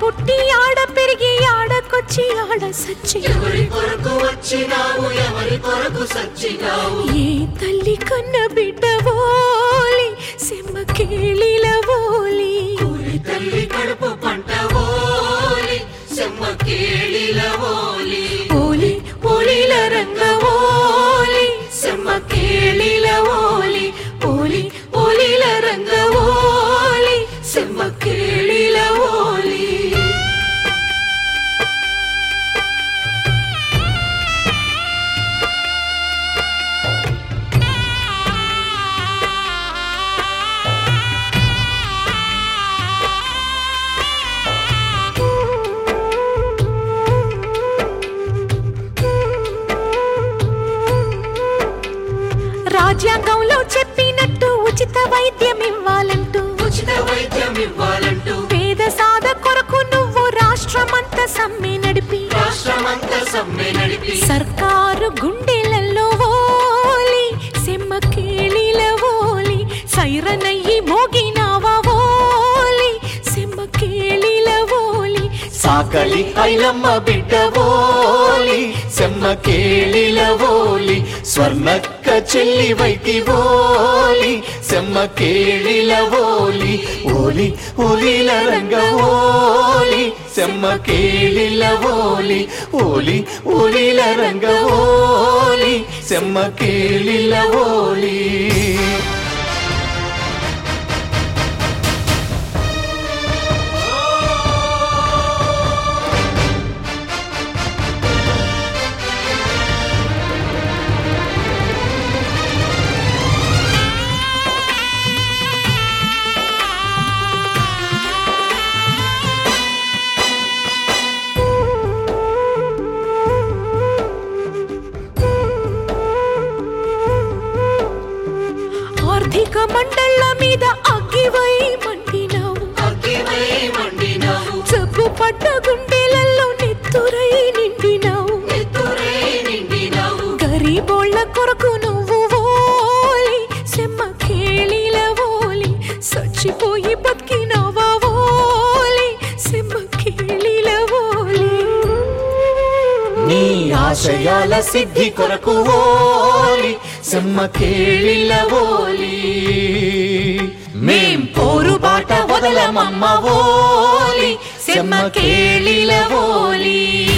పుట్టి ఆడ పెరిగి ఆడకొచ్చి ఆడ సచ్చి ఎవరి కొరకు వచ్చినావు ఎవరి కొరకు సచ్చినావు ఏ తల్లి కన్న బిడ్డ ఓలి సెమ్మ కేళిల ఓలి ఊరి తల్లి కడుపు పంట ఓలి సెమ్మ కేళిల ఓలి ఓలి ఓలిల రంగ ఓలి సెమ్మ కేళిల ఓలి ఓలి ఓలిల రంగ ఓలి సెమ్మ కేళిల ఓలి రాజ్యాంగంలో చెప్పినట్టు ఉచిత వైద్యం ఇవ్వాలంటూ ఉచిత వైద్యం ఇవ్వాలంటూ పేద సాధ కొరకు నువ్వు రాష్ట్రమంతా సమ్మె నడిపి రాష్ట్రమంతా సమ్మె నడిపి సర్కారు గుండెలలో ఓలి సెమ్మ కేళిల ఓలి సైరనయ్యి మోగినావా ఓలి సెమ్మ కేళిల ఓలి సాకలి ఐలమ్మ బిడ్డ ఓలి సెమ్మ కేళిల ఓలి స్వర్ణక్క చెల్లి వైటి ఓలి సెమ్మ కేళిల ఓలి ఓలి ఓలిల రంగ ఓలి సెమ్మ కేళిల ఓలి ఓలి ఓలిల రంగ ఓలి సెమ్మ కేళిల ఓలి ఆర్థిక మండళ్ళ మీద అగ్గివై మండినావు అగ్గివై మండినావు జబ్బు పడ్డ గుండెలలో నెత్తురై నిండినావు నెత్తురై నిండినావు గరీబోళ్ళ కొరకు నువ్వు ఓలి సెమ్మ కేళిల ఓలి సచ్చిపోయి బతికినావా ఓలి సెమ్మ కేళిల ఓలి నీ ఆశయాల సిద్ధి కొరకు ఓలి సెమ్మ కేళిల ఓలి మేం పోరు బాట వదలమమ్మ ఓలి సెమ్మ కేళిల ఓలి